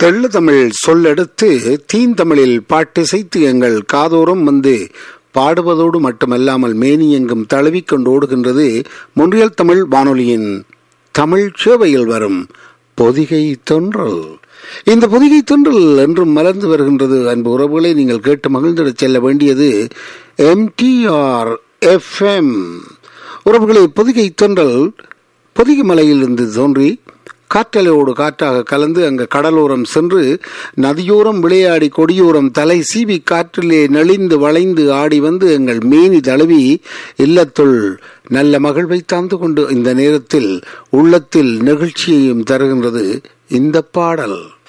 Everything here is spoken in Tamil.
தெள்ளு தமிழ் சொல்லெடுத்து தீந்தமிழில் பாட்டிசைத்து எங்கள் காதோறும் வந்து பாடுவதோடு மட்டுமல்லாமல் மேனி எங்கும் தழுவிக்கொண்டு ஓடுகின்றது மொன்றியல் தமிழ் வானொலியின் தமிழ் சேவையில் வரும் பொதிகை தொன்றல் இந்த பொதிகை தொன்றல் என்றும் மலர்ந்து வருகின்றது அன்பு உறவுகளை நீங்கள் கேட்டு மகிழ்ந்திடச் செல்ல வேண்டியது எம்டிஆர் எஃப்எம் உறவுகளை பொதிகை தொன்றல் பொதிகை மலையிலிருந்து தோன்றி காற்றலையோடு காற்றாக கலந்து அங்கு கடலோரம் சென்று நதியோரம் விளையாடி கொடியோரம் தலை சீவி காற்றிலே நெளிந்து வளைந்து ஆடி வந்து எங்கள் மேனி தழுவி இல்லத்துள் நல்ல மகிழ்வை தாந்து கொண்டு இந்த நேரத்தில் உள்ளத்தில் நெகிழ்ச்சியையும் தருகின்றது இந்த பாடல்